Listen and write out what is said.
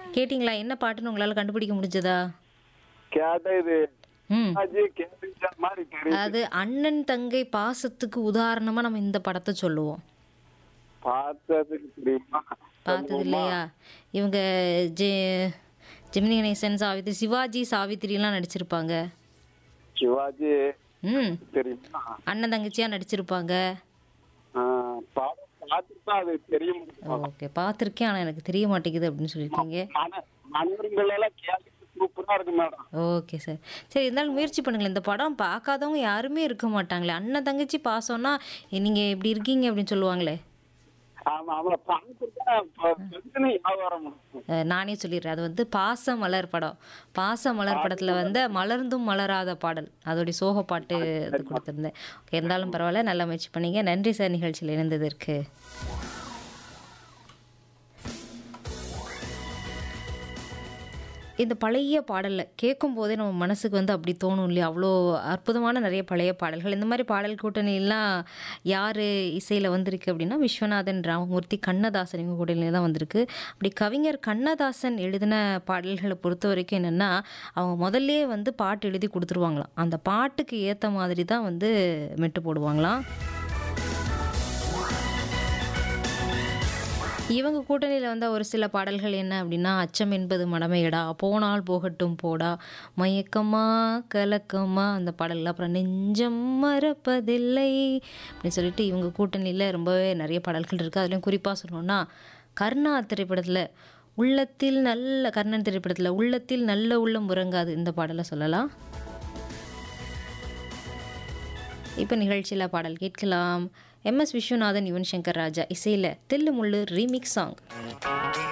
கேட்டிங்களா என்ன பாட்டுன்னு உங்களால கண்டுபிடிக்க முடிஞ்சதா கேட்ட இது ம் அது கேட்டுச்ச மாதிரி தெரியுது அது அண்ணன் தங்கை பாசத்துக்கு உதாரணமா நம்ம இந்த படத்தை சொல்லுவோம் பார்த்ததுக்கு தெரியுமா பார்த்தது இல்லையா இவங்க ஜெ ஜெமினி கணேசன் சாவித்ரி சிவாஜி சாவித்திரிலாம் நடிச்சிருப்பாங்க சிவாஜி ம் தெரியுமா அண்ணன் தங்கச்சியா நடிச்சிருப்பாங்க ஆ, படம் பார்த்துட்டு அது தெரிய முடியும் ஓகே பார்த்துருக்கேன் ஆனால் எனக்கு தெரிய மாட்டேங்குது அப்படின்னு சொல்லியிருக்கீங்க மன மன்னர்கள் எல்லாம் கேட்டு சூப்பரா இருக்கு மேடம் ஓகே சார் சரி இருந்தாலும் முயற்சி பண்ணுங்களேன் இந்த படம் பார்க்காதவங்க யாருமே இருக்க மாட்டாங்களே அண்ணன் தங்கச்சி பாசம்னா நீங்கள் இப்படி இருக்கீங்க அப்படின்னு சொல்லுவாங்களே ஆமா அவளை பார்த்துட்டா பிரச்சனை வியாபாரம் முடியும் அஹ் நானே சொல்லிடுறேன் அது வந்து பாச மலர் படம் பாச மலர் படத்தில் வந்து மலர்ந்தும் மலராத பாடல் அதோடைய சோக பாட்டு அது கொடுத்துருந்தேன் ஓகே இருந்தாலும் பரவாயில்ல நல்லா முயற்சி பண்ணீங்க நன்றி சார் நிகழ்ச்சியில் இணைந்ததற்கு இந்த பழைய பாடலில் கேட்கும் போதே நம்ம மனசுக்கு வந்து அப்படி தோணும் இல்லையா அவ்வளோ அற்புதமான நிறைய பழைய பாடல்கள் இந்த மாதிரி பாடல் கூட்டணியெல்லாம் யார் இசையில் வந்திருக்கு அப்படின்னா விஸ்வநாதன் ராமமூர்த்தி கண்ணதாசன் இவங்க கூட்டணியில் தான் வந்திருக்கு அப்படி கவிஞர் கண்ணதாசன் எழுதின பாடல்களை பொறுத்த வரைக்கும் என்னென்னா அவங்க முதல்லயே வந்து பாட்டு எழுதி கொடுத்துருவாங்களாம் அந்த பாட்டுக்கு ஏற்ற மாதிரி தான் வந்து மெட்டு போடுவாங்களாம் இவங்க கூட்டணியில் வந்த ஒரு சில பாடல்கள் என்ன அப்படின்னா அச்சம் என்பது மடமையடா போனால் போகட்டும் போடா மயக்கமா கலக்கமா அந்த பாடல் அப்புறம் நெஞ்சம் மறப்பதில்லை அப்படின்னு சொல்லிட்டு இவங்க கூட்டணியில் ரொம்பவே நிறைய பாடல்கள் இருக்குது அதுலேயும் குறிப்பாக சொல்லணும்னா கர்ணா திரைப்படத்தில் உள்ளத்தில் நல்ல கர்ணன் திரைப்படத்தில் உள்ளத்தில் நல்ல உள்ளம் உறங்காது இந்த பாடலை சொல்லலாம் இப்போ நிகழ்ச்சியில் பாடல் கேட்கலாம் எம் எஸ் விஸ்வநாதன் யுவன் சங்கர் ராஜா இசையில் தில்லு முள்ளு ரீமிக்ஸ் சாங்